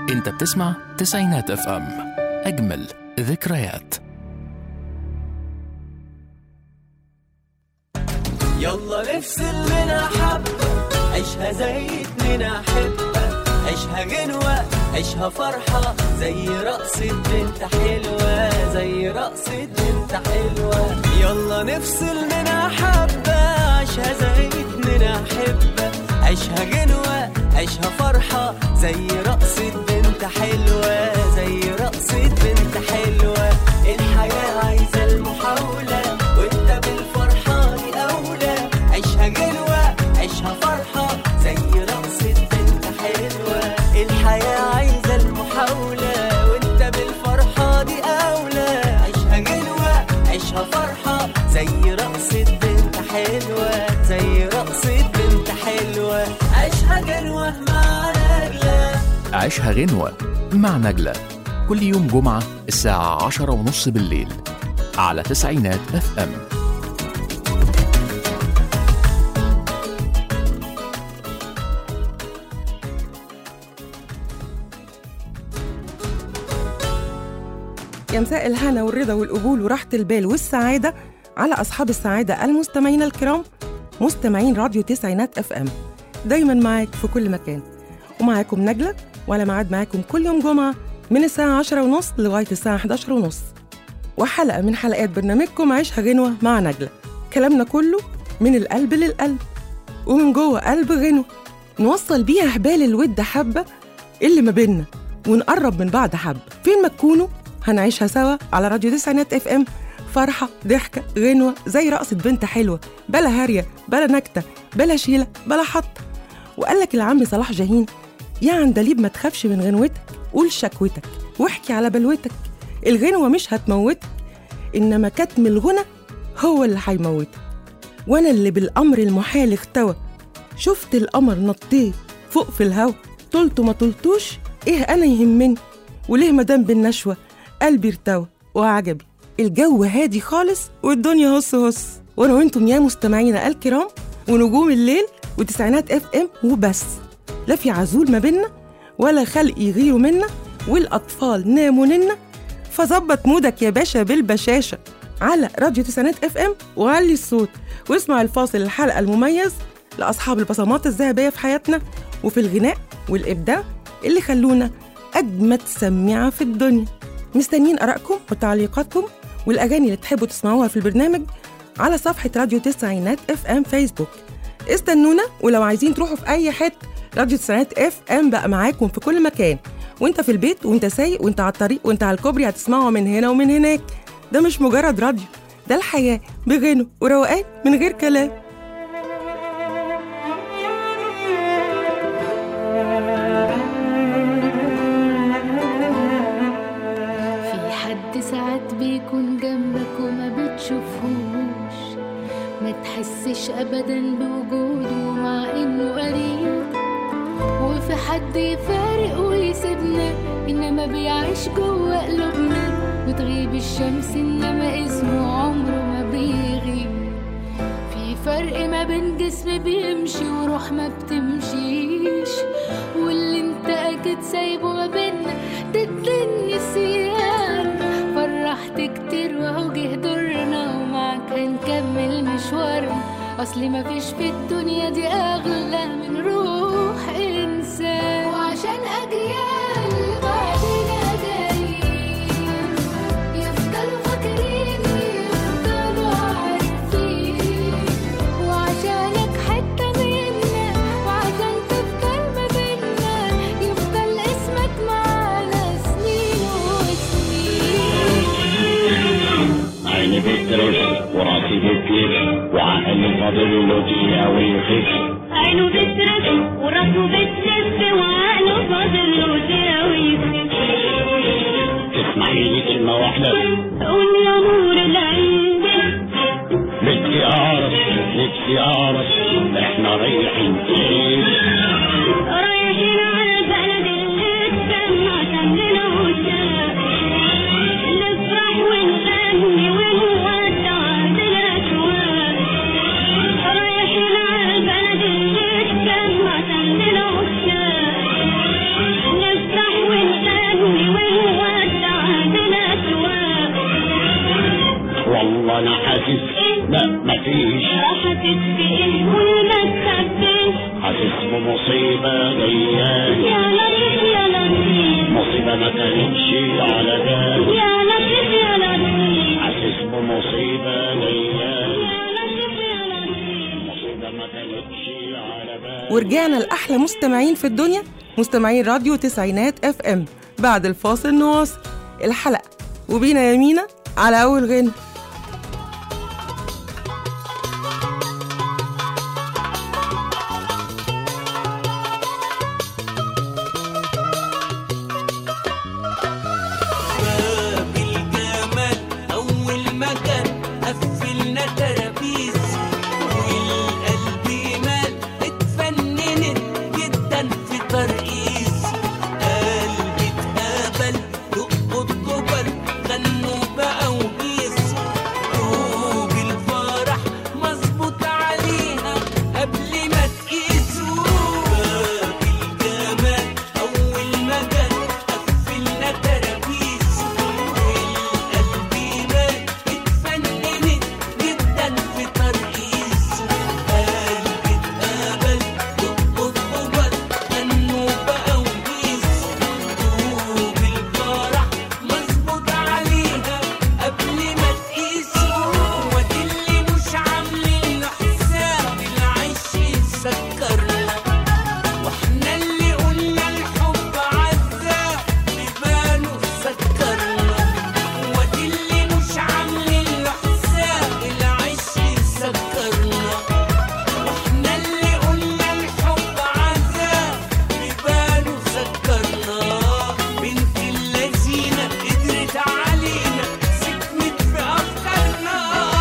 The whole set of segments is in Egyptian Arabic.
انت بتسمع تسعينات اف ام اجمل ذكريات يلا نفصل لنا حبة عيشها زي اتنين أحبة عيشها غنوة عيشها فرحة زي رقصة بنت حلوة زي رقصة بنت حلوة يلا نفصل لنا حبة عيشها زي اتنين أحبة عيشها غنوة عيشها فرحة زي رقصة بنت حلوة زي رقصة بنت حلوة الحياة عايزة المحاولة وانت بالفرحة دي أولى عيشها غنوة عيشها فرحة زي رقصة بنت حلوة الحياة عايزة المحاولة وانت بالفرحة دي أولى عيشها غنوة عيشها فرحة زي رقصة بنت حلوة زي رقصة بنت حلوة عيشها غنوة مع نجلة عيشها غنوة مع نجلة كل يوم جمعة الساعة عشرة ونص بالليل على تسعينات اف ام يا مساء الهنا والرضا والقبول وراحة البال والسعادة على أصحاب السعادة المستمعين الكرام مستمعين راديو تسعينات اف ام دايما معاك في كل مكان ومعاكم نجلة وعلى ميعاد معاكم كل يوم جمعة من الساعة عشرة ونص لغاية الساعة 11 ونص وحلقة من حلقات برنامجكم عيشها غنوة مع نجلة كلامنا كله من القلب للقلب ومن جوه قلب غنوة نوصل بيها حبال الود حبة اللي ما بينا ونقرب من بعض حبة فين ما تكونوا هنعيشها سوا على راديو تسعينات اف ام فرحة ضحكة غنوة زي رقصة بنت حلوة بلا هارية بلا نكتة بلا شيلة بلا حطة وقال لك العم صلاح جاهين يا عندليب ما تخافش من غنوتك قول شكوتك واحكي على بلوتك الغنوة مش هتموتك إنما كتم الغنى هو اللي هيموتك وأنا اللي بالأمر المحال اختوى شفت القمر نطيه فوق في الهوا طلته ما طلتوش إيه أنا يهمني وليه مدام بالنشوة قلبي ارتوى وعجبي الجو هادي خالص والدنيا هص هص وانا وانتم يا مستمعينا الكرام ونجوم الليل وتسعينات اف ام وبس لا في عزول ما بينا ولا خلق يغيروا منا والاطفال ناموا ننا فظبط مودك يا باشا بالبشاشه على راديو تسعينات اف ام وعلي الصوت واسمع الفاصل الحلقه المميز لاصحاب البصمات الذهبيه في حياتنا وفي الغناء والابداع اللي خلونا اجمد سميعه في الدنيا مستنيين ارائكم وتعليقاتكم والاغاني اللي تحبوا تسمعوها في البرنامج على صفحه راديو تسعينات اف ام فيسبوك استنونا ولو عايزين تروحوا في اي حته راديو تسعينات اف ام بقى معاكم في كل مكان وانت في البيت وانت سايق وانت على الطريق وانت على الكوبري هتسمعوا من هنا ومن هناك ده مش مجرد راديو ده الحياه بغنى وروقان من غير كلام في حد ساعات بيكون جنبك وما بتشوفهوش ما تحسش ابدا بوجوده مع انه قريب وفي حد يفارق ويسيبنا انما بيعيش جوه قلوبنا وتغيب الشمس انما اسمه عمره ما بيغيب في فرق ما بين جسم بيمشي وروح ما بتمشيش واللي انت اكيد سايبه ما بينا ضد النسيان فرحت كتير واهو جه دورنا ومعاك هنكمل مشوارنا اصل مفيش في الدنيا دي اغلى من روح انسان وعشان اجيال بعدنا جايين يفضلوا فاكرين يفضلوا عارفين وعشانك حتة منا وعشان تفضل ما بينا يفضل اسمك معانا سنين وسنين عيني بترش وراسي بتلف وعقلي فاضل له دقيقة ويخف عينه بترف وراسه بتلف وعقله فاضل له دراويش تسمعي لي كلمة واحدة قول يا نور العين نفسي أعرف نفسي أعرف إحنا رايحين فين رايحين على البلد اللي تسمع شملنا وشاف نفرح ونغني ونودع بالأشواق رايحين على البلد اسمه مصيبة جاية يا لطيف يا لطيف مصيبة ما كانتش على بال يا لطيف يا لطيف حاسس بمصيبة جاية يا لطيف يا لطيف مصيبة ما كانتش على بال ورجعنا لأحلى مستمعين في الدنيا مستمعين راديو تسعينات اف ام بعد الفاصل نواصل الحلقة وبينا يمينة على أول غنى باب الجمال أول مكان قفلنا ترابيز والقلب مال اتفننت جدا في ترقيص قلبي اتقبل دق الطبل غنوا بقى وهيص طوب الفرح مظبوط عليها قبل ما تقيسوا باب الجمال أول مكان قفلنا ترابيز والقلب مال اتفننت جدا في ترقيص قلبي اتقبل دق الطبل غنوا بقى وهيص طوب الفرح مظبوط عليها قبل ما تقيسوا وادي اللي مش عاملين له حساب العيش يسكرنا واحنا اللي قلنا الحب عذاب بيبانوا سكرنا وادي اللي مش عاملين له حساب العيش يسكرنا واحنا اللي قلنا الحب عذاب بيبانوا سكرنا بنت اللذينة قدرت علينا سكنت في أفكارنا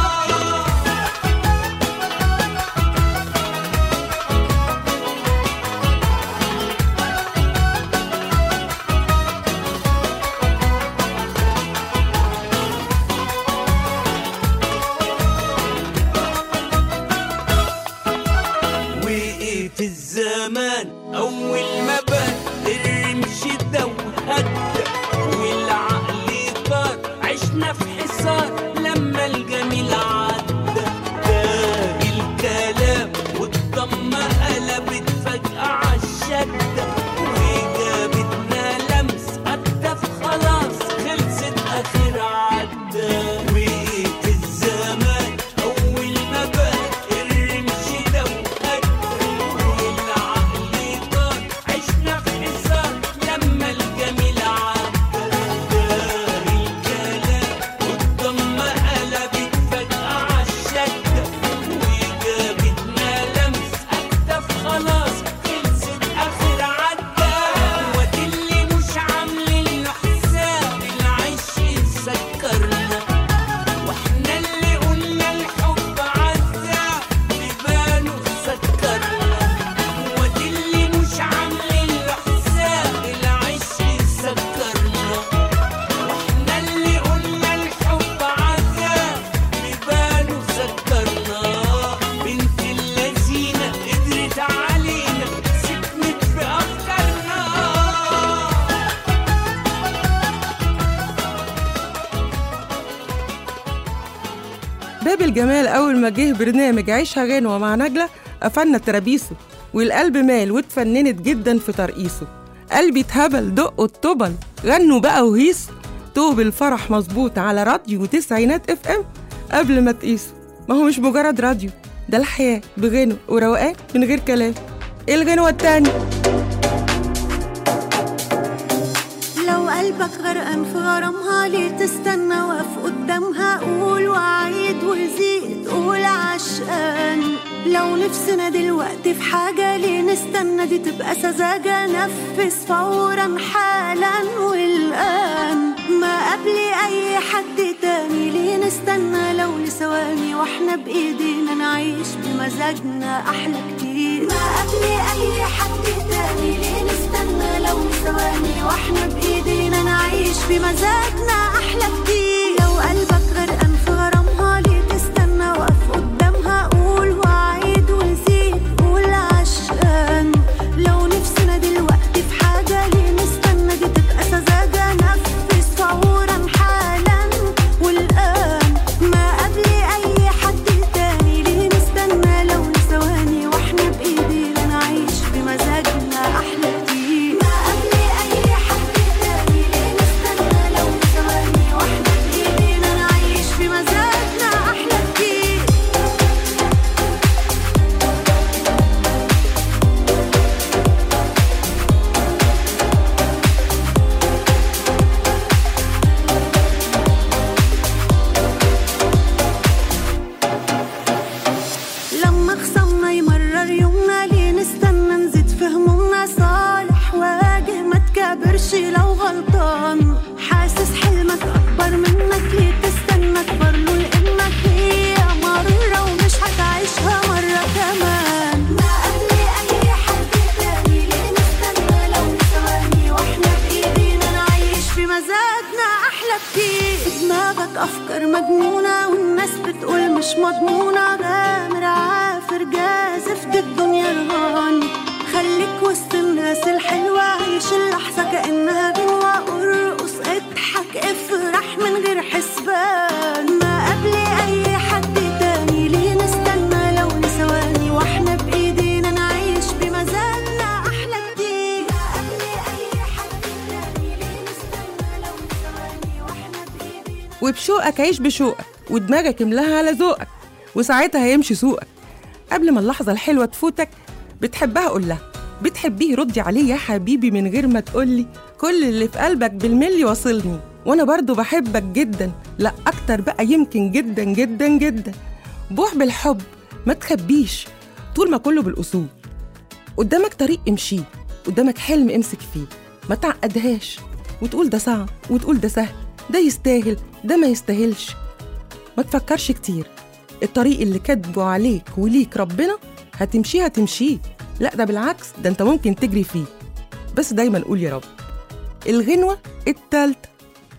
وقف الزمان أول ما بان الرمش ده وهدى والعقل طار عشنا في حصار لما الجميل عدى ده الكلام والضمة قلبت فجأة عالشدة وجابتنا لمس قدف خلاص خلصت آخر عدى وقف الزمان أول ما بان الرمش ده وهدى والعقل طار عشنا في حصار لما الجميل عدى دار الكلام والضمة قلبت فجأة عالشدة وجابتنا لمس أكتف خلاص خلصت آخر عدى وادي اللي مش عاملين له حساب العيش يسكرنا واحنا اللي قلنا الحب عذاب بيبانوا سكرنا وادي اللي مش عاملين له حساب العيش يسكرنا واحنا اللي قلنا الحب عذاب بيبانوا سكرنا بنت اللذينة قدرت علينا سكنت في أفكارنا باب الجمال أول ما جه برنامج عيشها غنوة مع نجلة قفلنا ترابيسه والقلب مال واتفننت جدا في ترقيصه قلبي اتهبل دقوا الطبل غنوا بقى وهيصوا طوب الفرح مظبوط على راديو تسعينات اف ام قبل ما تقيسوا ما هو مش مجرد راديو ده الحياة بغنى وروقان من غير كلام ايه الغنوة التانية لو قلبك غرقان في غرامها ليه تستنى واقف قدامها قول وعيد وزيد قول عشقان لو نفسنا دلوقتي في حاجة ليه نستنى دي تبقى سذاجة نفذ فورا حالا والآن ما قبل أي حد تاني ليه نستنى لو لثواني واحنا بإيدينا نعيش بمزاجنا أحلى كتير ما قبل أي حد تاني ليه نستنى لو ثواني واحنا بإيدينا نعيش بمزاجنا أحلى كتير لو قلبك غرقان في غرامها ليه تستنى واقف قدامها قول وعيد وزيد قول عشقان لو نفسنا دلوقتي في حاجة ليه نستنى دي تبقى سذاجة نفذ فورا حالا والآن ما قبل أي حد تاني ليه نستنى لو لثواني واحنا بإيدينا نعيش مشاعر مجنونة والناس بتقول مش مضمونة غامر عافر جازف دي الدنيا رهاني خليك وسط الناس الحلوة عيش اللحظة كأنها غنوة ارقص اضحك افرح من غير حسبان ما قبل أي حد تاني ليه نستنى لو لثواني واحنا بإيدينا نعيش بمزاجنا أحلى كتير ما قبل أي حد تاني ليه نستنى لو لثواني واحنا بإيدينا وبشوقك عيش بشوقك ودماغك املاها على ذوقك وساعتها هيمشي سوقك قبل ما اللحظة الحلوة تفوتك بتحبها قول لها بتحبيه ردي عليه يا حبيبي من غير ما تقولي كل اللي في قلبك بالملي واصلني وانا برضو بحبك جدا لا اكتر بقى يمكن جدا جدا جدا بوح بالحب ما تخبيش طول ما كله بالاصول قدامك طريق امشيه قدامك حلم امسك فيه ما تعقدهاش وتقول ده صعب وتقول ده سهل ده يستاهل ده ما يستاهلش ما تفكرش كتير الطريق اللي كاتبه عليك وليك ربنا هتمشيه هتمشيه لا ده بالعكس ده انت ممكن تجري فيه بس دايما قول يا رب الغنوة التالتة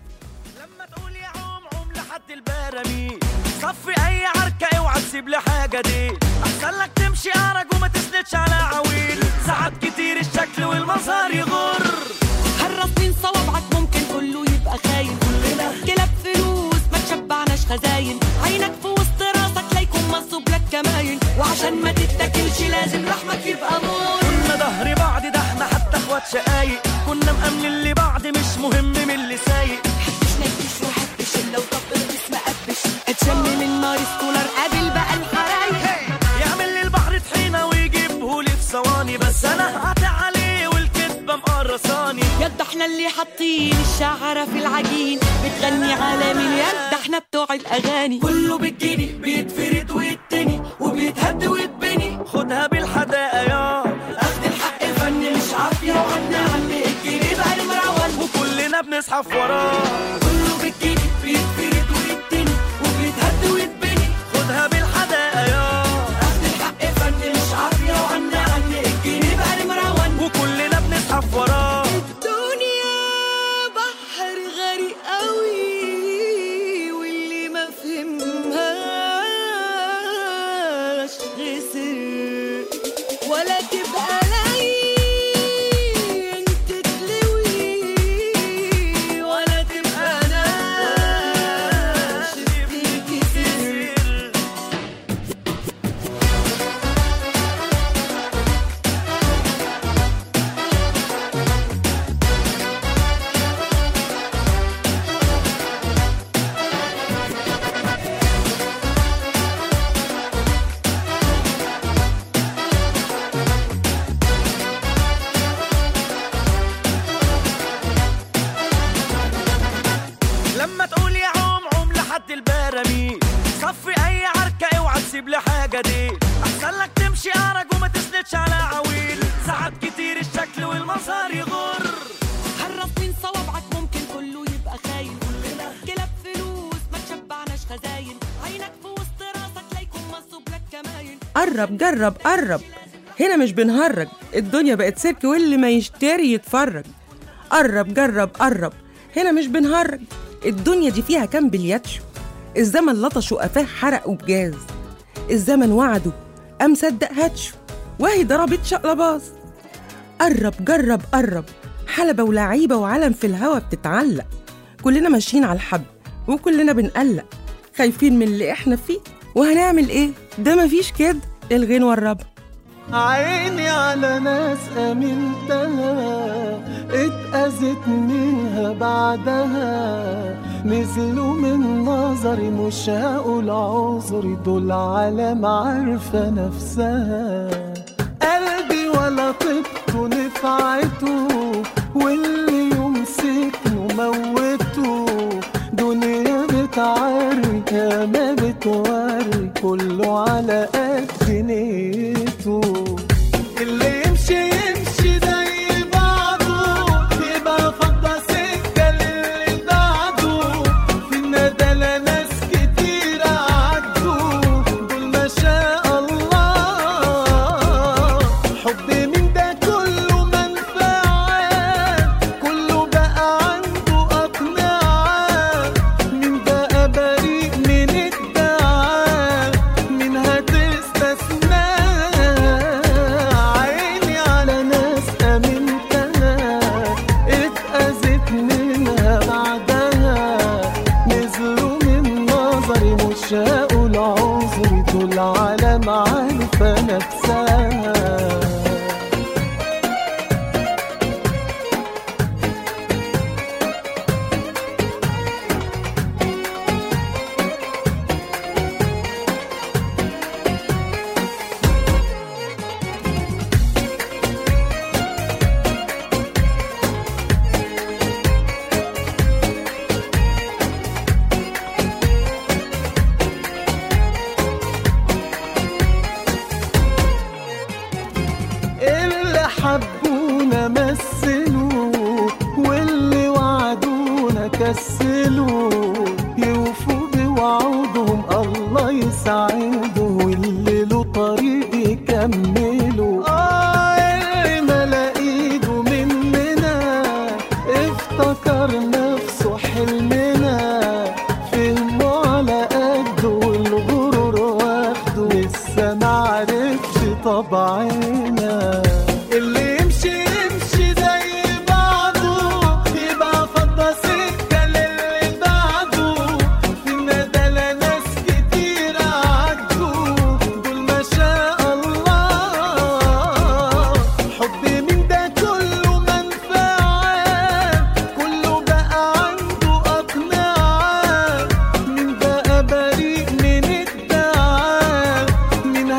لما تقول يا عوم عوم لحد البراميل صفي اي عركة اوعى تسيب لي حاجة دي احسن لك تمشي ارج وما تسندش على عويل ساعات كتير الشكل والمظهر يغر هالرصين صوابعك ممكن كله يبقى خاين كلنا كلاب فلوس ما تشبعناش خزاين عينك في وسط راسك لا يكون منصوب لك كماين وعشان ما تتاكلش لازم لحمك يبقى مور كنا ظهر بعض ده احنا حتى اخوات شقايق كنا مأمنين لبعض مش مهم من اللي سايق حبش نكش وحبش الا وطب الجسم قبش اتشم من نار سكولر قابل بقى الحرايق يعمل لي البحر طحينة ويجيبه لي في ثواني بس انا هقطع عليه والكدبة مقرصاني يد احنا اللي حاطين الشعرة في العجين بتغني على مين يد احنا بتوع الاغاني كله بالجني بيتفرد ويتني وبيتهد ويتبني خدها بالحداقة يا اخد الحق فن مش عافية وعنا عمي الجني بقى المروان وكلنا بنزحف وراه كله بالجني بيتفرد ويتني وبيتهد ويتبني خدها بالحداقة يا اخد الحق فن مش عافية وعنا عمي الجني بقى المروان وكلنا بنزحف وراه الدنيا بحر غريق قوي واللي ما فهمهاش خسر ولا تبقى لين تتلوي ولا تبقى ناش تتكسر لما تقول يا عوم عوم لحد البراميل صفي اي عركة اوعى تسيب لي حاجة دي احسن لك تمشي ارج وما تسندش على عويل ساعات كتير الشكل والمظهر يغر هالرصين صوابعك ممكن كله يبقى خاين كلنا كلاب فلوس ما تشبعناش خزاين عينك في وسط راسك لا يكون منصوب لك كماين قرب جرب قرب هنا مش بنهرج الدنيا بقت سيرك واللي ما يشتري يتفرج قرب جرب قرب هنا مش بنهرج الدنيا دي فيها كام بلياتشو الزمن لطش وقفاه حرق وبجاز الزمن وعده قام صدق هاتشو وهي ضربت شقلباز قرب جرب قرب حلبة ولعيبة وعلم في الهوا بتتعلق كلنا ماشيين على الحبل وكلنا بنقلق خايفين من اللي احنا فيه وهنعمل ايه ده مفيش كده الغنوة الرابعة عيني على ناس امنتها اتأذت منها بعدها نزلوا من نظري مش هقول عذري دول عالم عارفة نفسها قلبي ولا طبته نفعته واللي يمسكنه موته دنيا بتعري يا ما بتوري كله على قد نيته اللي يمشي يمشي زي بعضه يبقى فضى سكة للي بعده في الندى ناس كتير عدوا دول ما شاء الله حب من ده كله وعدونا مثلوا واللي وعدونا كسلوا يوفوا بوعودهم الله يسعدوا واللي له طريق يكملوا آه اللي ملا ايده مننا افتكر نفسه حلمنا فهمه على قده والغرور واخده لسه معرفش طبعنا اللي يمشي يمشي زي بعضه يبقى فضى سكة للي بعده في الندى ناس كتير عدوا دول ما شاء الله حب من ده كله منفعة كله بقى عنده أقنعة مين بقى بريء من الدعاء مين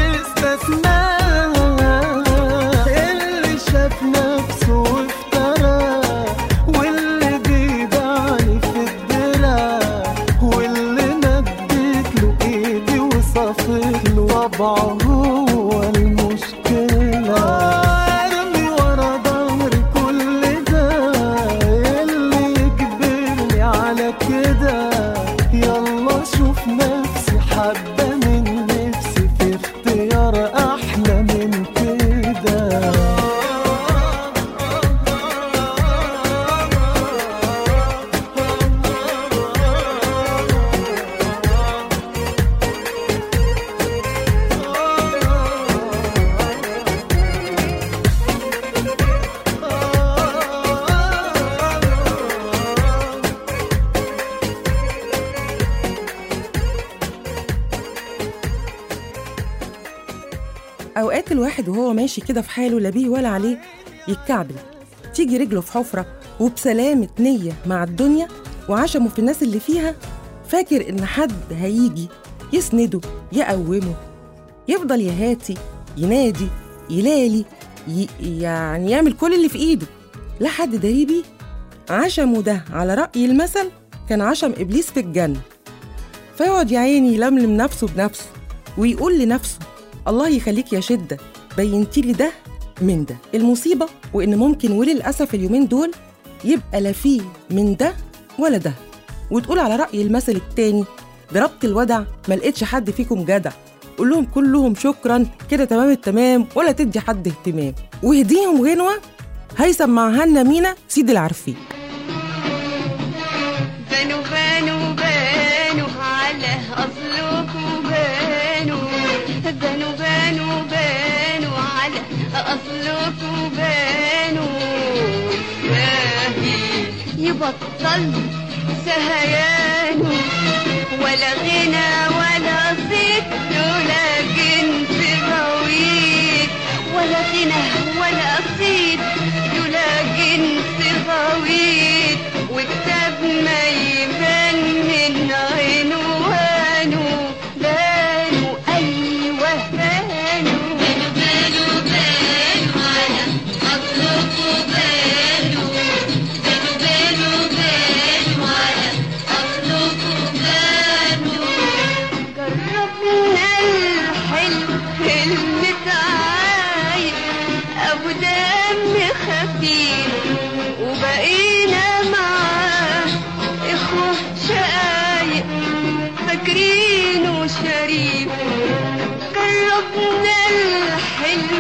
هتستثنى اللي شاف نفسه وافترى واللي بيبعني في الدرع واللي مدت له ايدي وصفت له طبعه هو المشكلة ارمي ورا ظهري كل ده اللي يجبرني على كده يلا شوف نفسي حبة من نفسي في اختيار احلى من كده أوقات الواحد وهو ماشي كده في حاله لا بيه ولا عليه يتكعبل تيجي رجله في حفرة وبسلامة نية مع الدنيا وعشمه في الناس اللي فيها فاكر إن حد هيجي يسنده يقومه يفضل يهاتي ينادي يلالي ي... يعني يعمل كل اللي في إيده لا حد داري بيه عشمه ده على رأي المثل كان عشم إبليس في الجنة فيقعد يا عيني يلملم نفسه بنفسه ويقول لنفسه الله يخليك يا شدة بينتي لي ده من ده المصيبة وإن ممكن وللأسف اليومين دول يبقى لا فيه من ده ولا ده وتقول على رأي المثل التاني ضربت الودع ما لقيتش حد فيكم جدع قول لهم كلهم شكرا كده تمام التمام ولا تدي حد اهتمام وهديهم غنوة هيسمعها لنا مينا سيد العارفين بانوا بانوا بانوا على أصلكم بانوا بانوا بانوا بانوا على أصلكم بانوا ياهي يبطل سهيانه ولا غنى ولا صيت ولا جنس غويط ولا غنى ولا صيت ولا جنس غويط وكتاب ما يبان من عنوانه بانوا أيوه بانوا بانوا بانوا بانوا على أصلكم بانوا بانوا بانوا بانوا على أصلكم بانوا جربنا الحلو المتعايب أبو دم خفيف وبقينا معاه إخوة شقايق فاكرينه شريف جربنا الحلو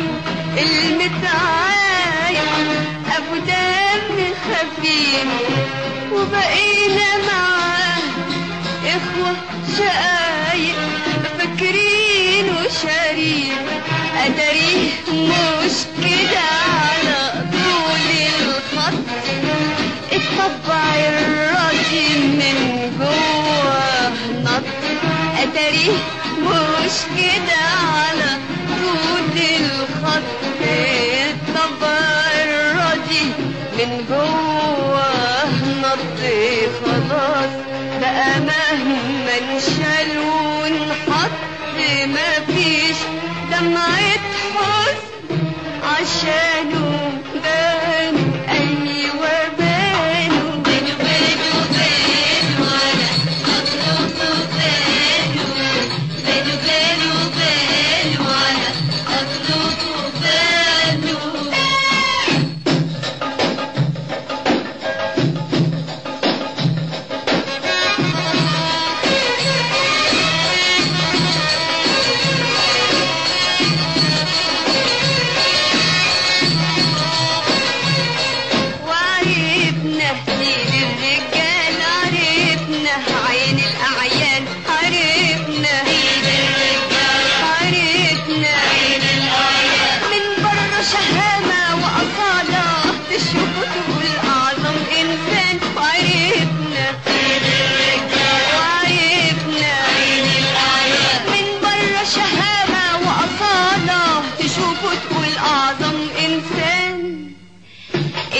المتعايب أبو دم خفيف وبقينا معاه إخوة شقايق فاكرينه شريف أدريه مش كده على طول الخط الطبع الراضي من جوه نط أدريه مش كده على طول الخط الطبع الراضي من جوه نط خلاص بقى مهما انشال ونحط مفيش دمعة حزن عشانه بانوا أيوة بانوا بانوا بانوا بانوا على أطلقوا بانوا بانوا بانوا بانوا على أطلقوا بانوا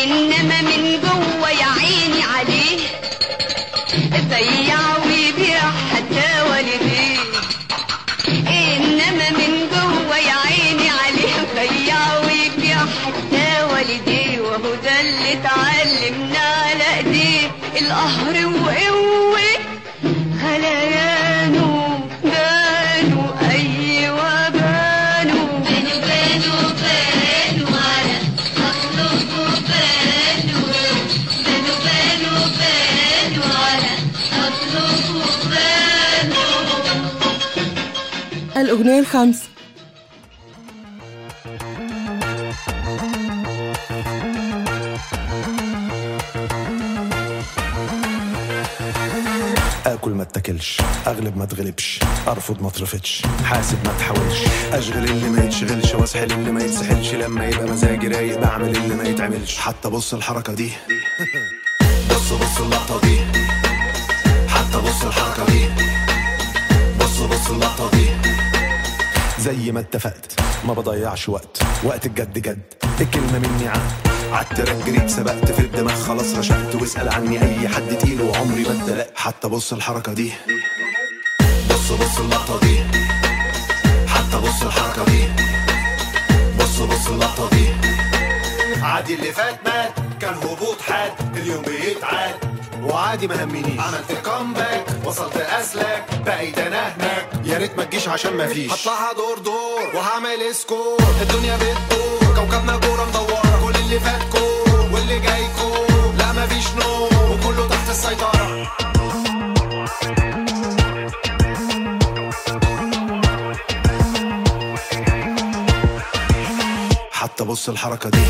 انما من جوه يا عيني عليه بيع ويبيع حتى والديه انما من جوه يا عيني عليه بيع ويبيع حتى والديه وهو ده اللي اتعلمنا على ايديه القهر وقوه خليانه بانوا ايوه بانوا بانوا بانوا بانوا على مخلوق بانوا بانوا بانوا بانوا على مخلوق بانوا الأغنية الخامسة اكل ما اتاكلش اغلب ما اتغلبش ارفض ما اترفضش حاسب ما تحاولش اشغل اللي ما يتشغلش واسحل اللي ما يتسحلش لما يبقى مزاجي رايق بعمل اللي ما يتعملش حتى بص الحركه دي بص بص اللقطه دي حتى بص الحركه دي بص بص اللقطه دي زي ما اتفقت ما بضيعش وقت وقت الجد جد الكلمة مني عاد عالتراك جريت سبقت في الدماغ خلاص رشقت واسأل عني أي حد تقيل وعمري ما اتدلقت حتى بص الحركة دي بص بص اللقطة دي حتى بص الحركة دي بص بص اللقطة دي عادي اللي فات مات كان هبوط حاد اليوم بيتعاد وعادي ما همنيش عملت كومباك وصلت اسلك بقيت انا هناك يا ريت ما تجيش عشان ما فيش هطلعها دور دور وهعمل سكور الدنيا بتدور كوكبنا كوره مدوره كل اللي فات كور واللي جاي كور لا ما فيش نوم وكله تحت السيطره حتى بص الحركه دي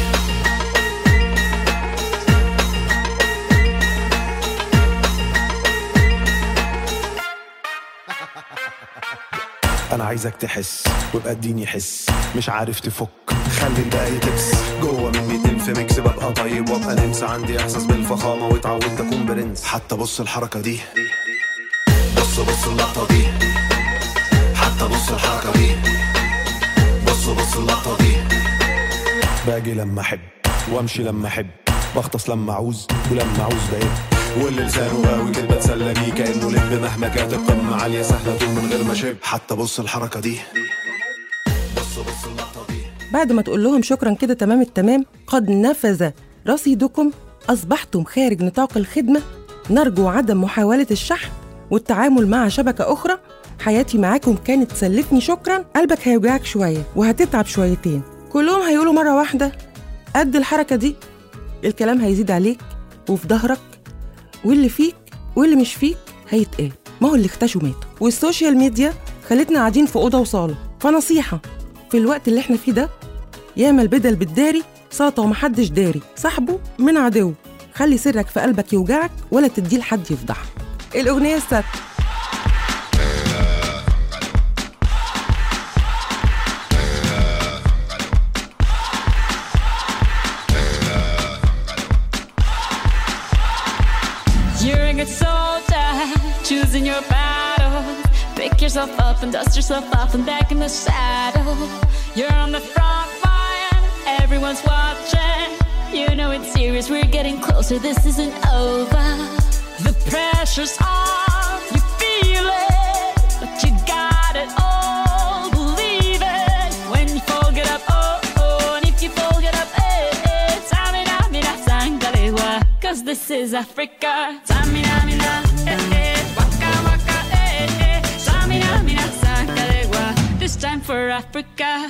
انا عايزك تحس ويبقى اديني حس مش عارف تفك خلي الباقي تبس جوه مني تنف ميكس ببقى طيب وابقى نمس عندي احساس بالفخامه واتعودت اكون برنس حتى بص الحركه دي بص بص اللقطه دي حتى بص الحركه دي بص بص اللقطه دي باجي لما احب وامشي لما احب بغطس لما اعوز ولما اعوز بقيت واللي لسانه قوي كده بتسلى بيه كانه لب مهما كانت القمه عاليه سهله طول من غير ما شب حتى بص الحركه دي بص بص اللقطه دي بعد ما تقول لهم شكرا كده تمام التمام قد نفذ رصيدكم أصبحتم خارج نطاق الخدمة نرجو عدم محاولة الشحن والتعامل مع شبكة أخرى حياتي معاكم كانت تسلفني شكرا قلبك هيوجعك شوية وهتتعب شويتين كلهم هيقولوا مرة واحدة قد الحركة دي الكلام هيزيد عليك وفي ظهرك واللي فيك واللي مش فيك هيتقال ما هو اللي اختشوا ماتوا والسوشيال ميديا خلتنا قاعدين في أوضة وصالة فنصيحة في الوقت اللي احنا فيه ده ياما البدل بالداري ساطة ومحدش داري صاحبه من عدو خلي سرك في قلبك يوجعك ولا تديه لحد يفضحك الأغنية السادسة You're a good soldier, choosing your battle. Pick yourself up and dust yourself off and back in the saddle. You're on the front line, everyone's watching. You know it's serious, we're getting closer, this isn't over. The pressure's on, you feel it, but you got it all. Believe it when you fall, get up, oh, oh, and if you fall, get up, eh, eh. Samina, mina, sangalewa, cause this is Africa. Samina, mina, eh, eh, waka, waka, eh, eh. Samina, mina, sangalewa, this time for Africa.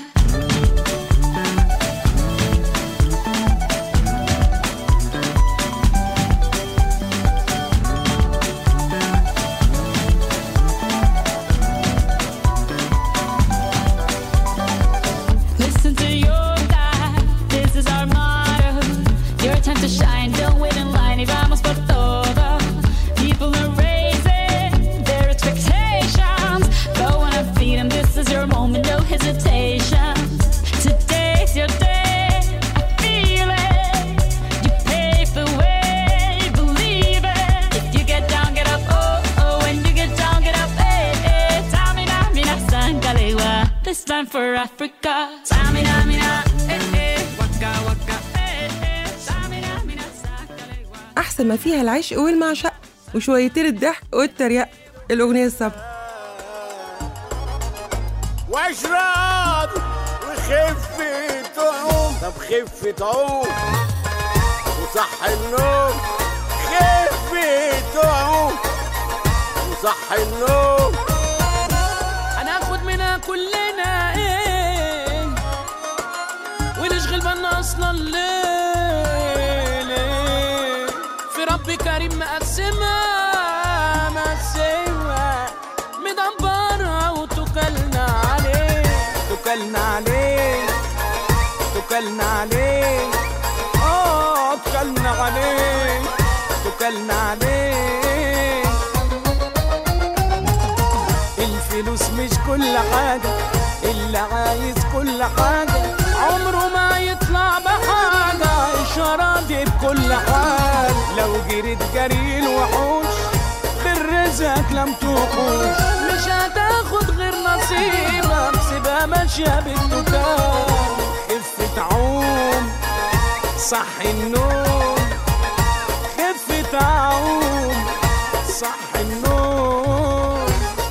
Listen to your God, this is our motto. Your time to shine, don't wait in line. Y vamos por todo. People are raising their expectations. Go on and feed them. This is your moment, no hesitation. Today's your day. I feel it. You pave the way, believe it. If you get down, get up. Oh, oh, when you get down, get up. Hey, hey. Tamina, mina, sangalewa. This time for Africa. Tamina, mina, eh, eh. Waka, waka, eh, eh. Tamina, أحسن ما فيها العشق والمعشق وشويتين الضحك والتريق الأغنية السابقة واشرب وخفة عوم طب خفة عوم وصح النوم خفة عوم وصح النوم هناخد منها كلنا ايه ونشغل بالنا اصلا ليه ليه في رب كريم مقسمها مقسمها مدبرها وتكلنا عليه تكلنا عليه تكلنا عليه اه تكلنا عليه تكلنا عليه الفلوس مش كل حاجة اللي عايز كل حاجة عمره ما يطلع بحاجة إشارة دي بكل حال لو جريت جري الوحوش بالرزق لم تخوش مش هتاخد غير نصيبك سيبها ماشية بالتكال خفة عوم صح النوم خفة عوم صح النوم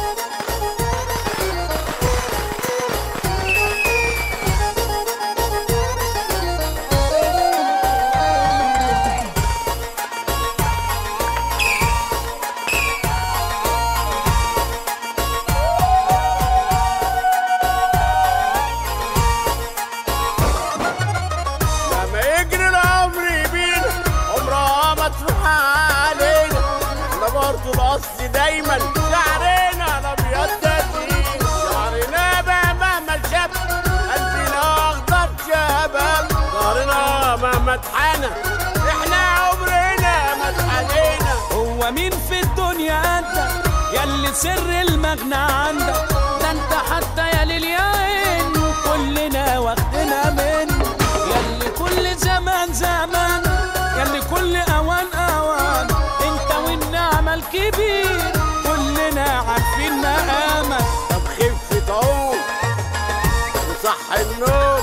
لما يجري العمر بينا عمرها ما تروح علينا احنا برضه الاصل دايما شعرنا الابيض تدين شعرنا بقى مهما شاب قلبنا اخضر شباب ظهرنا مهما اتحنى احنا عمرنا ما اتحنينا هو مين في الدنيا انت ياللي سر المغنى عندك ده انت حتى يا للياين كلنا واخدنا منه ياللي كل زمان زمان ياللي كل اوان اوان انت والنعمة الكبير كلنا عارفين مقامك طب خفة عوم وصح النوم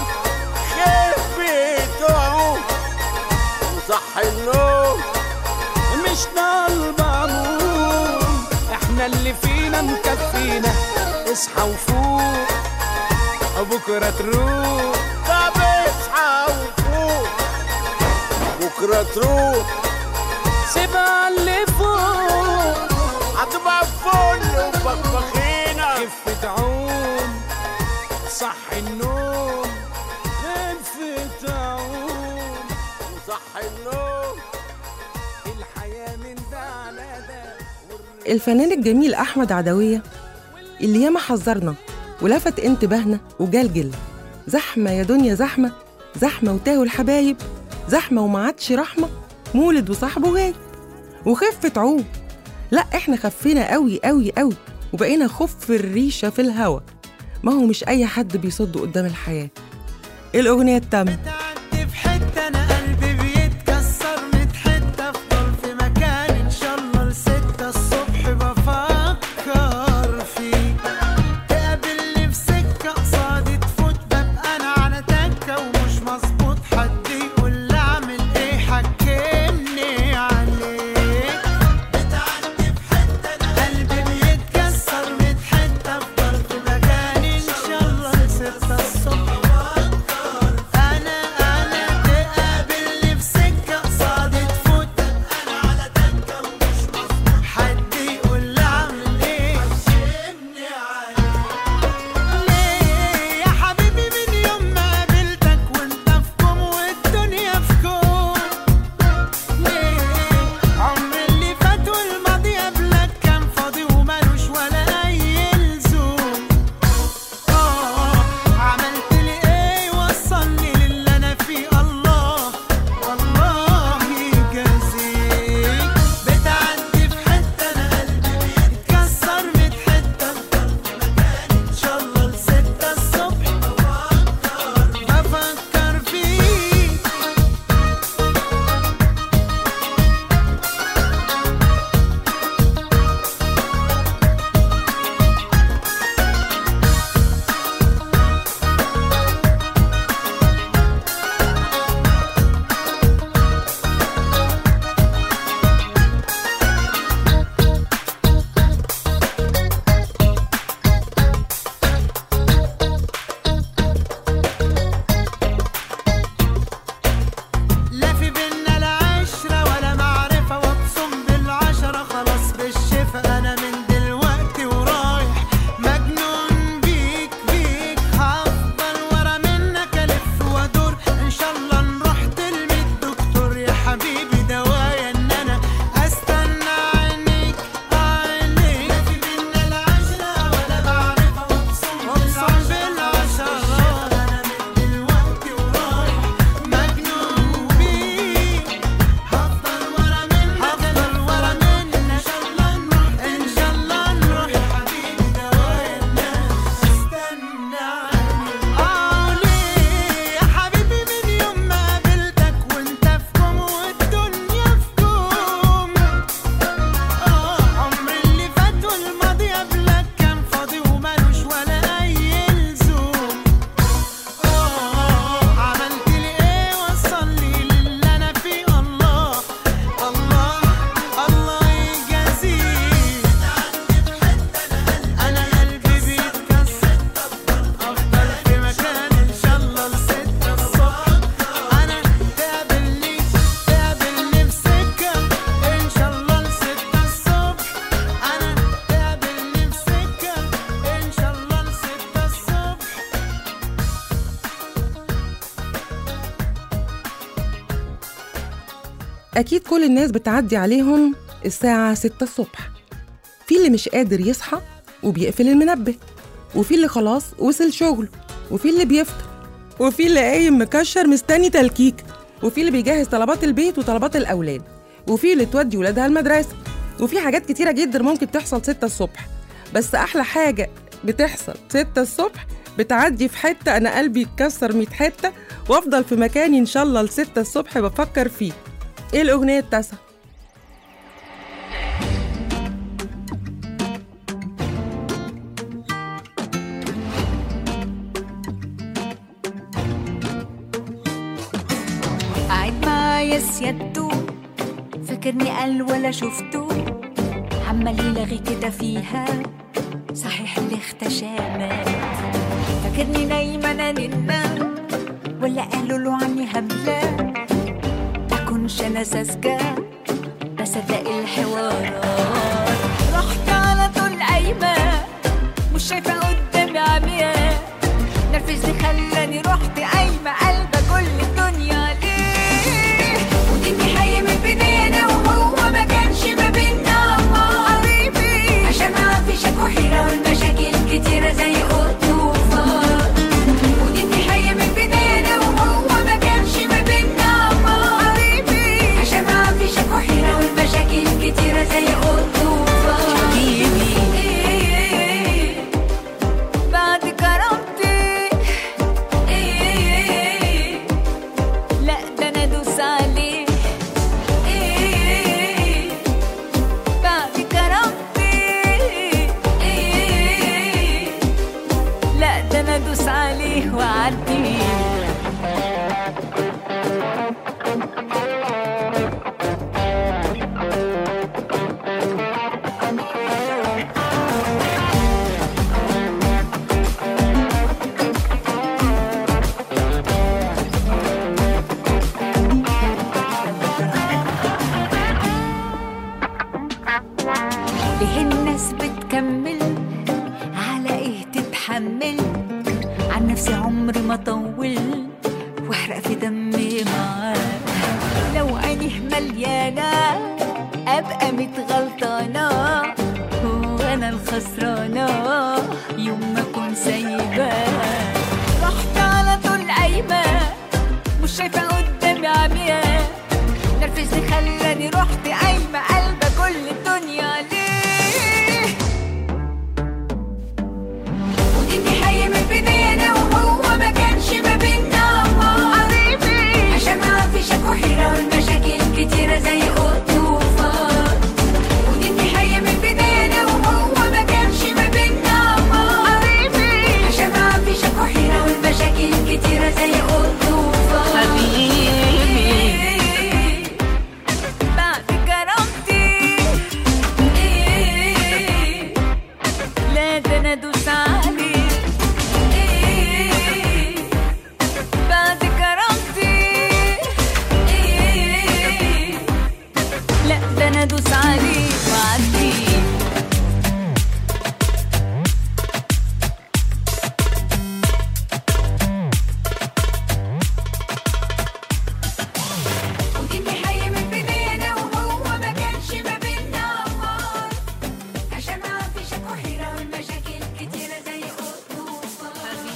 خفة عوم وصح النوم مش طالبة نوم احنا اللي فينا مكفينا اصحى وفوق بكرة تروح طب اصحى وفوق بكرة تروح سيبها اللي فوق هتبقى فل وبخبخينا خفة عوم صح النوم خفة عوم وصح النوم الحياة من ده على ده الفنان الجميل أحمد عدوية اللي ياما حذرنا ولفت انتباهنا وجلجل زحمة يا دنيا زحمة زحمة وتاهوا الحبايب زحمة وما عادش رحمة مولد وصاحبه غايب وخفة عوم لا احنا خفينا قوي قوي قوي وبقينا خف الريشة في الهوا ما هو مش أي حد بيصد قدام الحياة الأغنية التامة في حتة أنا قلبي بيتكسر ميت حتة أفضل في مكان إن شاء الله لستة الصبح بفكر فيك تقابلني في سكة قصادي تفوت ببقى أنا على تكة ومش مظبوط حد يقول لي أعمل إيه حكمني عليك بتعدي في حتة أنا قلبي بيتكسر ميت حتة أفضل في مكان إن شاء الله لستة الصبح أنا أكيد كل الناس بتعدي عليهم الساعة 6 الصبح في اللي مش قادر يصحى وبيقفل المنبه وفي اللي خلاص وصل شغله وفي اللي بيفطر وفي اللي قايم مكشر مستني تلكيك وفي اللي بيجهز طلبات البيت وطلبات الأولاد وفي اللي تودي ولادها المدرسة وفي حاجات كتيرة جدا ممكن تحصل 6 الصبح بس أحلى حاجة بتحصل 6 الصبح بتعدي في حتة أنا قلبي يتكسر 100 حتة وأفضل في مكاني إن شاء الله ل 6 الصبح بفكر فيه إيه الأغنية التاسعة؟ قاعد معايا سيادته فاكرني قال ولا شفته عمال يلغي كده فيها صحيح اللي اختشى مات فاكرني نايمة انا ننام ولا قالوا له عني هبلة أكونش أنا ساذجة بصدق الحوارات رحت على طول قايمة مش شايفة قدامي عمياء نرفزني خلاني رحت قايمة قلبة كل الدنيا ليه وديني حي من بيننا وهو ما كانش ما بينا قريبي عشان ما فيش وحيرة والمشاكل كتيرة زي قطوفات وديني حي من بيننا وهو ما كانش ما بينا قريبي عشان ما فيش وحيرة والمشاكل كتيرة زي قطوفات حبيبي بعد كرامتي إيه لا ده انا ادوس عليه إيه بعد كرامتي إيه لا ده انا ادوس عليه واعديه ليه الناس بتكمل على ايه تتحمل عن نفسي عمري ما طول واحرق في دمي معاه لو عينيه مليانة ابقى متغلطانة وانا الخسرانة يوم ما اكون سايباه رحت على طول قايمة مش شايفة قدامي عمياء نرفزني خلاني رحت قايمة قلبة كل الدنيا ليه وديني حي من بيننا وهو ما كانش ما بينا قريبي عشان ما فيش وحيرة والمشاكل كتيرة زي قطوفات وديني حي من بيننا وهو ما كانش ما بينا قريبي عشان ما فيش وحيرة والمشاكل كتيرة زي قطوفات حبيبي بعد كرامتي إيه لا ده انا ادوس عليه إيه بعد كرامتي إيه لا ده انا ادوس عليه واعديه وديني حي من بيننا وهو ما كانش ما بينا أمار عشان ما فيش وحيرة والمشاكل كتيرة زي قطوفة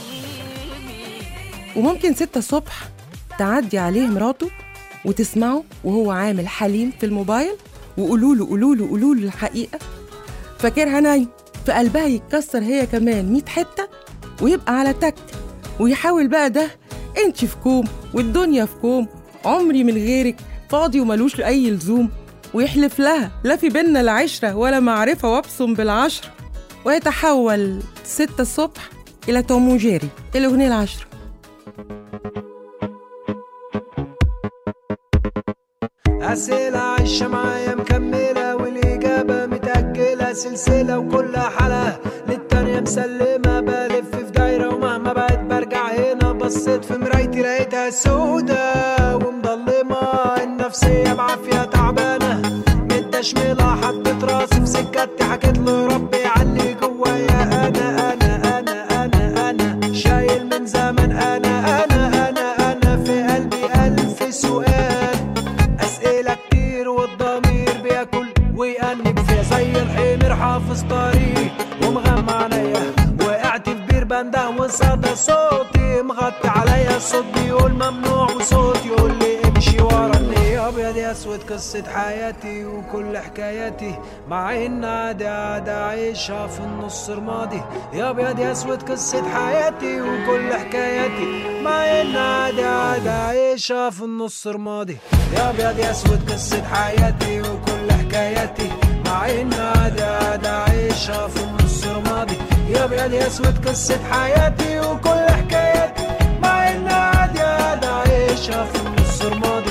وممكن ستة الصبح تعدي عليه مراته وتسمعه وهو عامل حليم في الموبايل وقولوا له قولوا له قولوا له الحقيقة فاكرها نايم في قلبها يتكسر هي كمان 100 حتة ويبقى على تك ويحاول بقى ده انت في كوم والدنيا في كوم عمري من غيرك فاضي وملوش أي لزوم ويحلف لها لا في بينا لا عشرة ولا معرفة وابصم بالعشرة ويتحول ستة الصبح إلى توم وجيري الأغنية العشرة أسئلة عايشة معايا مكملة والإجابة متأجلة سلسلة وكل حلقة للتانية مسلمة بلف في دايرة ومهما بقيت برجع هنا بصيت في مرايتي لقيتها سودة ومضلمة النفسية بعافية تعبانة متشملة حطيت راسي في سكتي حكيت لربي علي جوايا أنا أنا أنا أنا أنا شايل من زمان أنا أنا أنا أنا في قلبي ألف سؤال أسئلة ابيض يا اسود قصة حياتي وكل حكاياتي مع ان عادي عادي عايشها في النص رمادي يا ابيض يا اسود قصة حياتي وكل حكاياتي مع ان عادي عادي عايشها في النص رمادي يا ابيض يا اسود قصة حياتي وكل حكاياتي مع ان عادي عادي عايشها في النص رمادي يا ابيض يا اسود قصة حياتي وكل حكاياتي مع ان عادي عادي عايشها في النص رمادي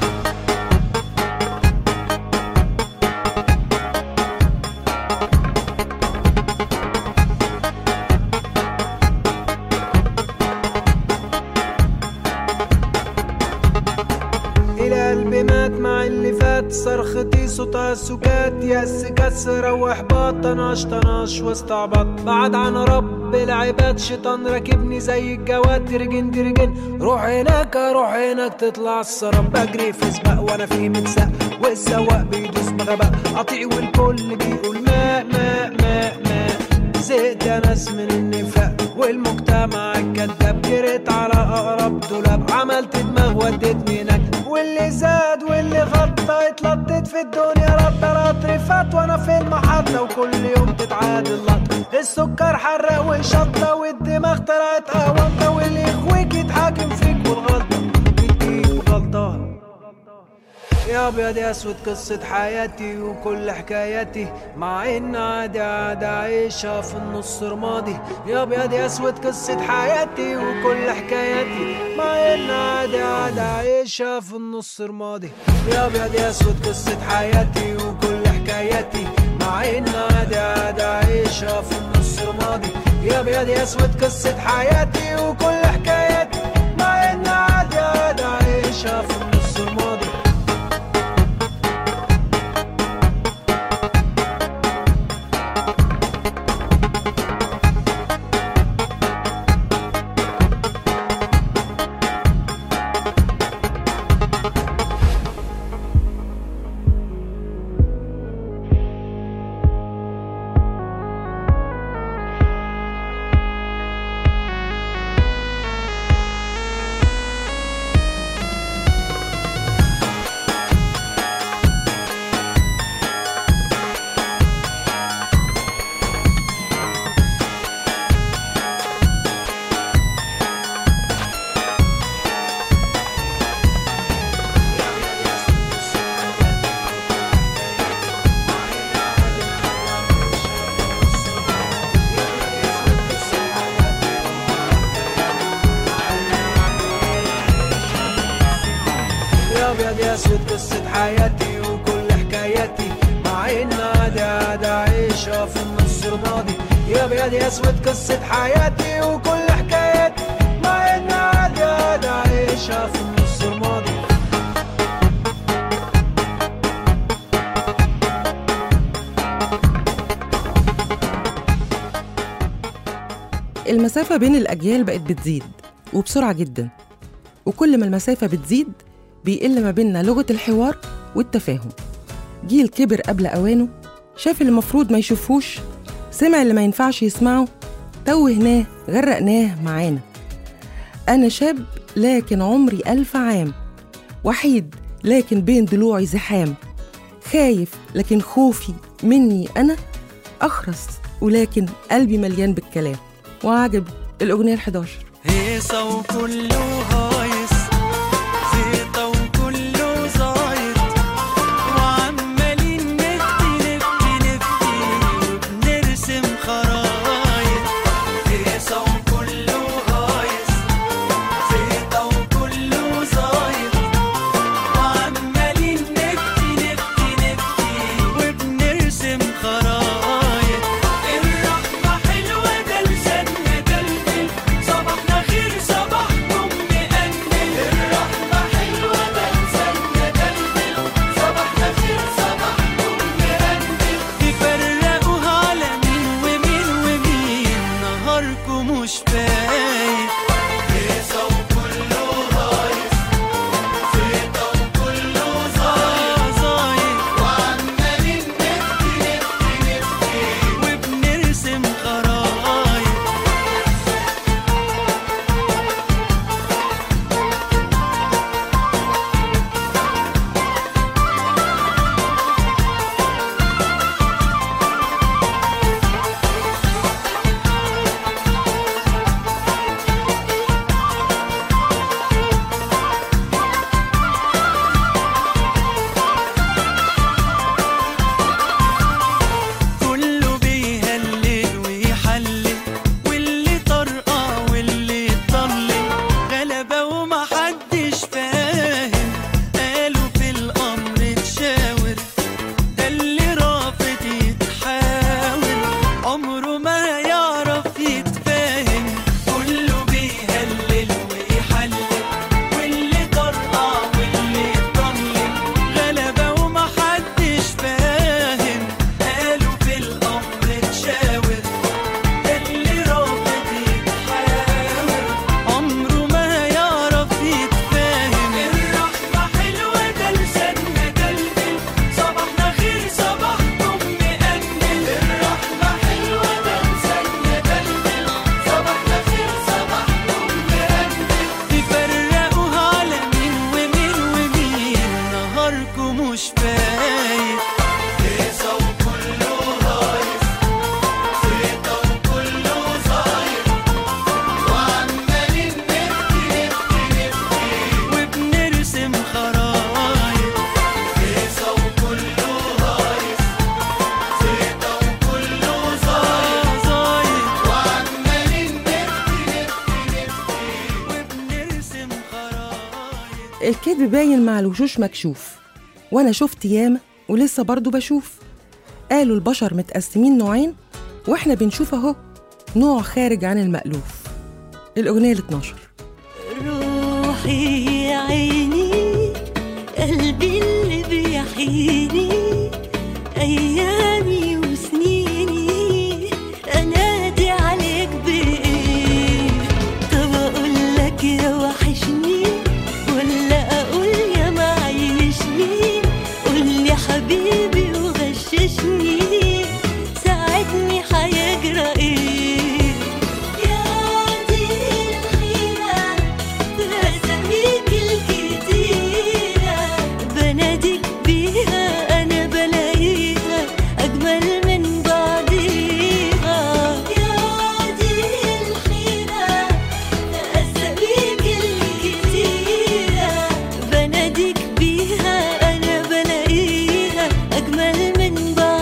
إلى قلبي مات مع اللي فات صرختي صوتها سكات يأس كسر وإحباط طناش طناش واستعبط بعد عن رب العباد شيطان راكبني زي الجواد ترجن ترجن روح هناك روح هناك تطلع السراب بجري في سباق وانا في متساق والسواق بيدوس بغباء قطيع والكل بيقول ماء ماء ماء ماء زهقت يا ناس من النفاق والمجتمع الكذاب جريت على اقرب دولاب عملت دماغ ودتني هناك واللي زاد واللي غطى اتلطت في الدنيا رد رطر فات وانا في المحطة وكل يوم تتعاد اللط السكر حرق وشطة والدماغ طلعت قهوة واللي يخويك يتحاكم فيك والغلطة بيديك غلطان يا ابيض يا اسود قصة حياتي وكل حكاياتي مع ان عادي عادي عايشها في النص رمادي يا ابيض يا اسود قصة حياتي وكل حكاياتي مع ان عادي عادي عايشها في النص رمادي يا ابيض يا اسود قصة حياتي وكل حكاياتي مع ان عادي عادي عايشها في النص رمادي يا ابيض يا اسود قصة حياتي وكل حكاياتي مع ان عادي عادي عايشها في النص رمادي يا ابيض يا اسود قصة حياتي وكل حكاياتي مع ان عادي عادي عايشها في النص رمادي يا ابيض يا اسود قصة حياتي وكل حكاياتي مع ان عادي عادي عايشها في النص رمادي المسافة بين الأجيال بقت بتزيد وبسرعة جدا وكل ما المسافة بتزيد بيقل ما بيننا لغة الحوار والتفاهم جيل كبر قبل أوانه شاف اللي المفروض ما يشوفهوش سمع اللي ما ينفعش يسمعه توهناه غرقناه معانا أنا شاب لكن عمري ألف عام وحيد لكن بين ضلوعي زحام خايف لكن خوفي مني أنا أخرس ولكن قلبي مليان بالكلام وعجب الأغنية الحداشر هيصة وكله هايص زيطة وكله زايط وعمالين نفتي نفتي نفتي وبنرسم خرايط هيصة وكله هايص زيطة وكله زايط وعمالين نفتي نفتي نفتي وبنرسم خرايط الرحمة حلوة ده لساننا دلدل صباحنا خير صباحكم مقلل مش فايق هيصة وكله هايص زيطة وكله صاير وعمالين نبكي نبكي نبكي وبنرسم خرايط هيصة وكله هايص زيطة وكله صاير صاير وعمالين نبكي نبكي نبكي وبنرسم خرايط الكذب باين مع الوشوش مكشوف وانا شفت ياما ولسه برضو بشوف قالوا البشر متقسمين نوعين واحنا بنشوف اهو نوع خارج عن المألوف الأغنية ال 12 روحي يا عيني قلبي اللي بيحييني ايامي وسنيني انادي عليك بايه طب اقول لك يا وحشني ولا اقول يا معيشني قول لي حبيبي وغششني ساعدني هيجرى ايه يا دي الحيرة بأساميك الكتيرة بناديك بيها أنا بلاقيها أجمل من بعضيها يا دي الحيرة بأساميك الكتيرة بناديك بيها أنا بلاقيها أجمل من بعضيها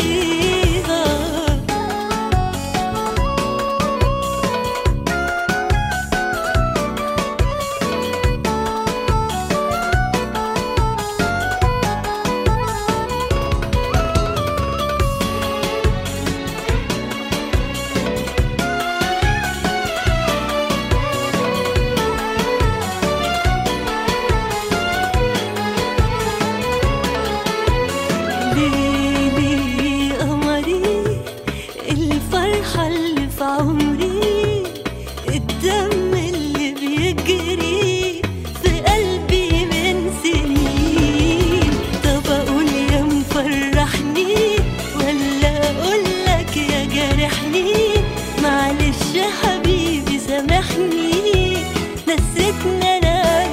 ليلي قمري الفرحة اللي في عمري الدم اللي بيجري في قلبي من سنين طب أقول يا مفرحني ولا أقول لك يا جارحني معلش يا حبيبي سامحني نسيتني أنا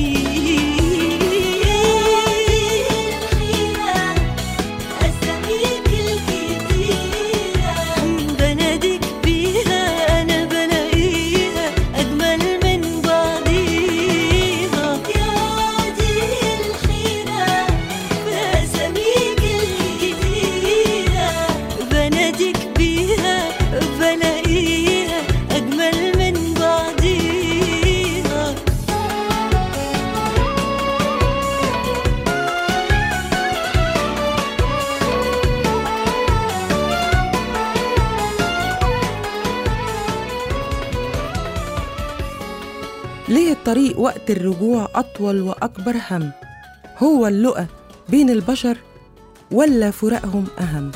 بمين أساميك الكتيرة بناديك بيها أنا بلاقيها أجمل من بعضيها يا دي الحيرة بأساميك الكتيرة بناديك بيها بلاقيها أجمل من بعضيها ليه الطريق وقت الرجوع أطول وأكبر هم هو اللقى بين البشر ولا فراقهم أهم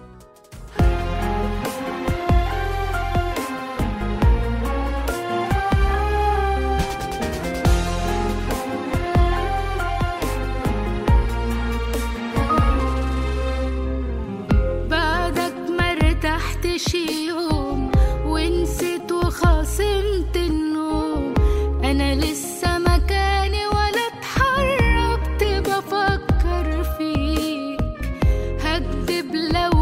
بعدك ما ارتحتش يوم ونسيت وخاصمت النوم انا لسه مكاني ولا اتحركت بفكر فيك هكدب لو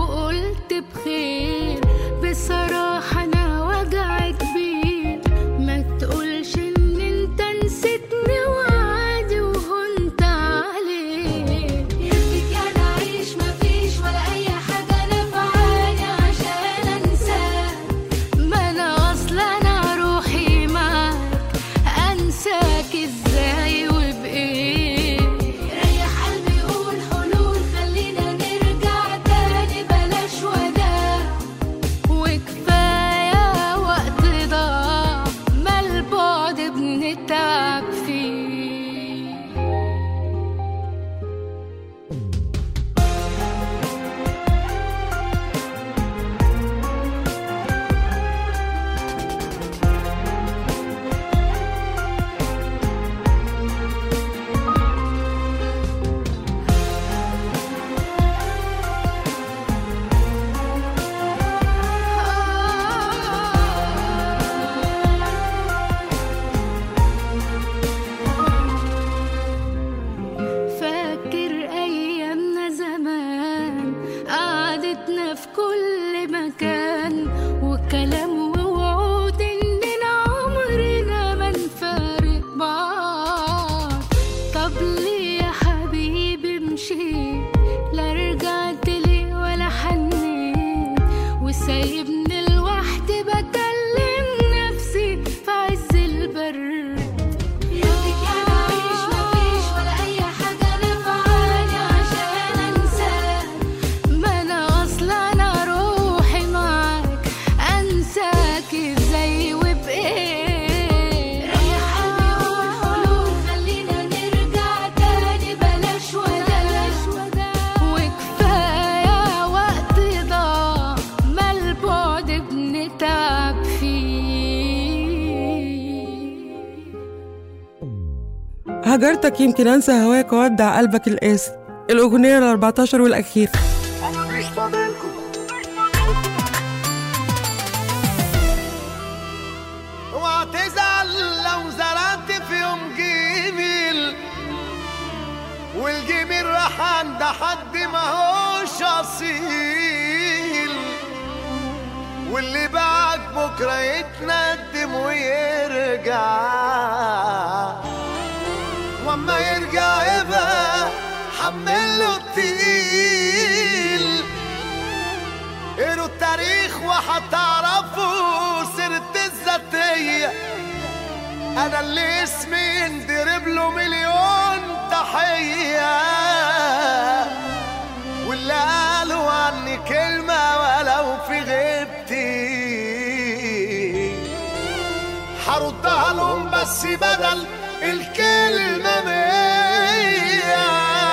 في كل مكان وكلام ووعود إننا عمرنا ما نفارق بعض طب ليه يا حبيبي مشيت لا رجعت لي ولا حنيت وسايبني لوحدي بكلم نفسي في عز البرد يومك انا عايش مفيش ولا اي حاجه نفعاني عشان انساك ما انا اصلا انا روحي معاك انساك ازاي وبايه ريحني والحلول خلينا نرجع تاني بلاش ودا وكفايه وقت ضاع ما البعد بنتعب فيه هجرتك يمكن انسى هواك وودع قلبك القاسي الاغنيه ال 14 والاخير مش فاضلكم اوعى تزعل لو زرعت في يوم جميل والجميل راح عند حد ما هوش اصيل واللي باعك بكره يتندم ويرجع واما يرجع يبقى حمله التقيل قروا التاريخ وهتعرفوا سيرة الذاتية أنا اللي اسمي يندرب له مليون تحية واللي قالوا عني كلمة ولو في غيبتي هردها لهم بس بدل الكلمة مية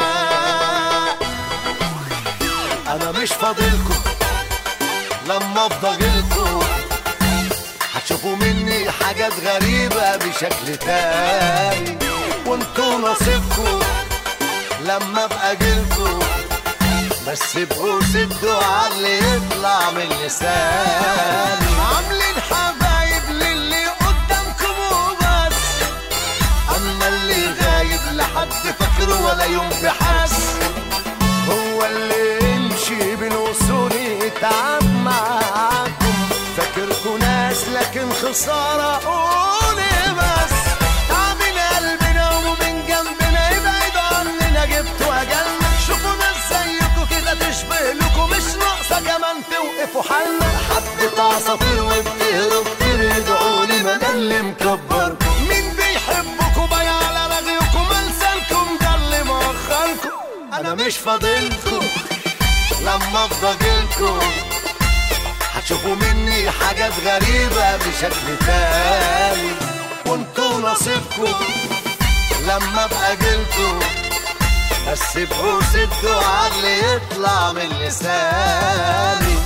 أنا مش فاضلكم لما افضى جيلكم هتشوفوا مني حاجات غريبة بشكل تاني وانتوا نصيبكم لما ابقى جيلكم بس ابقوا سدوا على اللي يطلع من لساني عاملين حبايب للي قدامكم وبس اما اللي غايب لحد فاكره ولا يوم بحس هو اللي يمشي بالوصول يتعب معاكم فاكركوا ناس لكن خسارة قولي بس تعبين قلبنا ومن جنبنا يبعد عننا جبتوا أجلنا شوفوا ناس زيكوا كده تشبه لكم مش ناقصة كمان توقفوا حالنا حبة عصافير وبتهرب ترجعوا لي ما أنا اللي مكبركم مين بيحبكوا بايع على رغيكم لسانكم ده اللي مؤخركم أنا مش فاضلكم لما افضى جيلكم هتشوفوا مني حاجات غريبة بشكل تاني وانتوا نصيبكم لما ابقى جيلكم بس ابقوا سدوا على اللي يطلع من لساني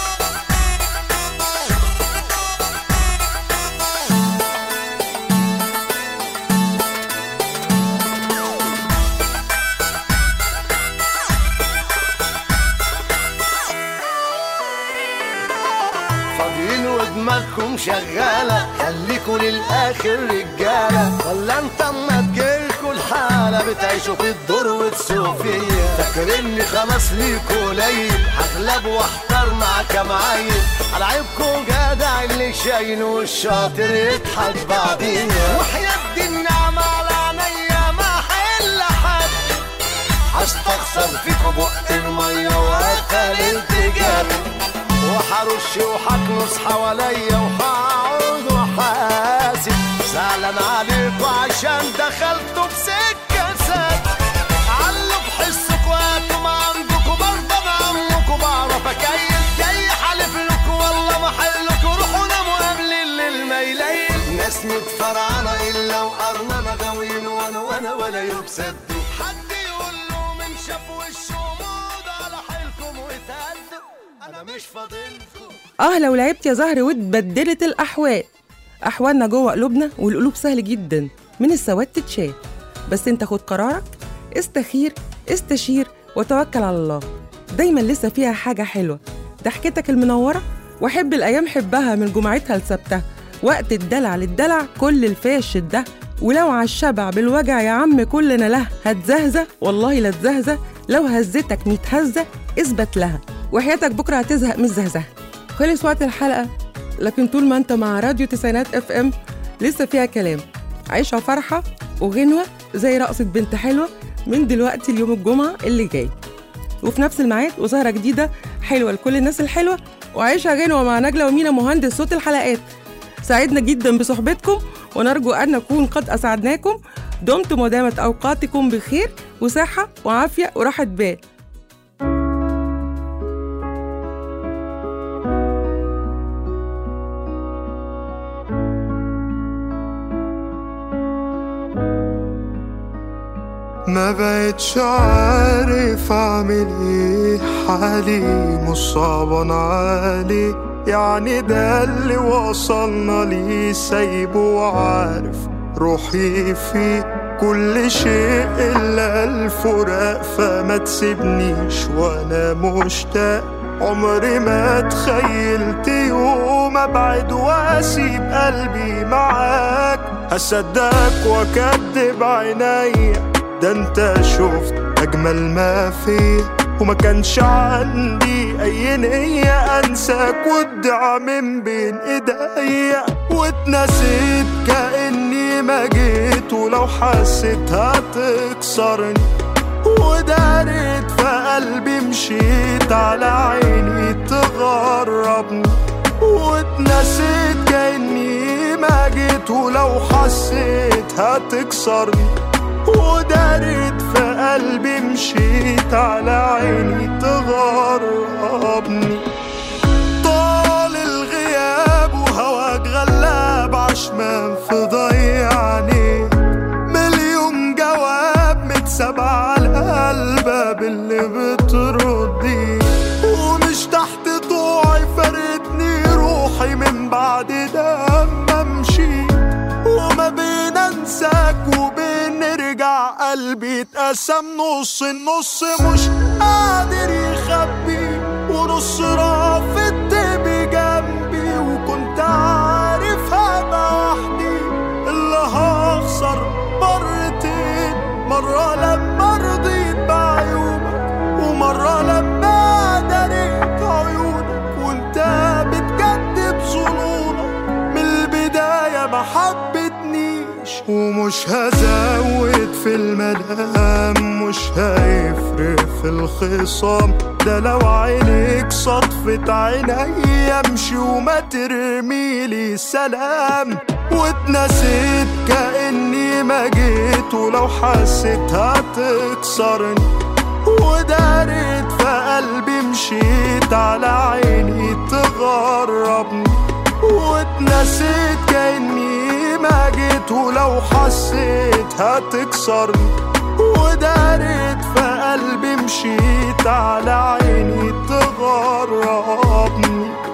فاضيين ودماغكم شغالة خليكوا للآخر رجالة ولا انت اما تجيلكوا الحالة بتعيشوا في الدور وتسوقوا فيا فاكريني خلاص ليكوا قليل هغلب واحتار مع كام عيل على عيبكوا جدع اللي شايل والشاطر يضحك بعدينا وحياة دي النعمة على عينيا ما حل حد هستخسر فيكوا بق المية وقتل التجار وحرش وحكنس حواليا وهقعد وحاسب زعلان عليكوا عشان دخلتوا بسكة سد علوا بحسكوا هاتوا ما عندكوا برضه انا عمكوا بعرف اكيف جاي حالف لكوا والله ما حلكوا روحوا ناموا قبل الليل ما يليل ناس متفرعنة الا وقرنانة غاويين وانا وانا ولا يبسدوا حد يقول له من شاف وشه موضة على حيلكم وتهدوا انا مش فاضلكم اه لو لعبت يا زهر واتبدلت الاحوال احوالنا جوه قلوبنا والقلوب سهل جدا من السواد تتشال بس انت خد قرارك استخير استشير وتوكل على الله دايما لسه فيها حاجه حلوه ضحكتك المنوره وحب الايام حبها من جمعتها لسبتها وقت الدلع للدلع كل الفاش ده ولو على الشبع بالوجع يا عم كلنا له هتزهزه والله لا تزهزه لو هزتك ميت هزه اثبت لها وحياتك بكرة هتزهق من الزهزه خلص وقت الحلقة لكن طول ما انت مع راديو تسعينات اف ام لسه فيها كلام عيشة فرحة وغنوة زي رقصة بنت حلوة من دلوقتي ليوم الجمعة اللي جاي وفي نفس الميعاد وسهرة جديدة حلوة لكل الناس الحلوة وعيشها غنوة مع نجلة ومينا مهندس صوت الحلقات سعدنا جدا بصحبتكم ونرجو أن نكون قد أسعدناكم دمتم ودامت أوقاتكم بخير وصحة وعافية وراحة بال ما بقتش عارف اعمل ايه حالي مش صعبان علي يعني ده اللي وصلنا ليه سايبه وعارف روحي فيه كل شيء الا الفراق فما تسيبنيش وانا مشتاق عمري ما تخيلت يوم ابعد واسيب قلبي معاك هصدقك واكدب عينيا ده انت شفت اجمل ما فيه وما كانش عندي اي نية انساك وادعى من بين ايديا واتنسيت كاني ما جيت ولو حسيت هتكسرني ودارت في قلبي مشيت على عيني تغربني واتنسيت كاني ما جيت ولو حسيت هتكسرني ودارت في قلبي مشيت على عيني تغربني طال الغياب وهواك غلاب عشمان في ضيعني مليون جواب متسابع على الباب اللي بتردي ومش تحت طوعي فردني روحي من بعد لما مشيت وما بين انساك وبين نرجع قلبي اتقسم نص النص مش قادر يخبي ونص رافضت بجنبي وكنت عارف هبقى وحدي اللي هخسر مرتين مرة لما رضيت بعيوبك ومرة لما دريت عيونك وانت بتكذب ظنونك من البداية ما حبتنيش ومش هزود في الملام مش هيفرق في الخصام ده لو عينيك صدفة عيني امشي وما ترميلي سلام واتنسيت كأني ما جيت ولو حسيت هتكسرني ودارت في قلبي مشيت على عيني تغربني واتنسيت كأني ما جيت ولو حسيت هتكسرني ودارت في قلبي مشيت على عيني تغربني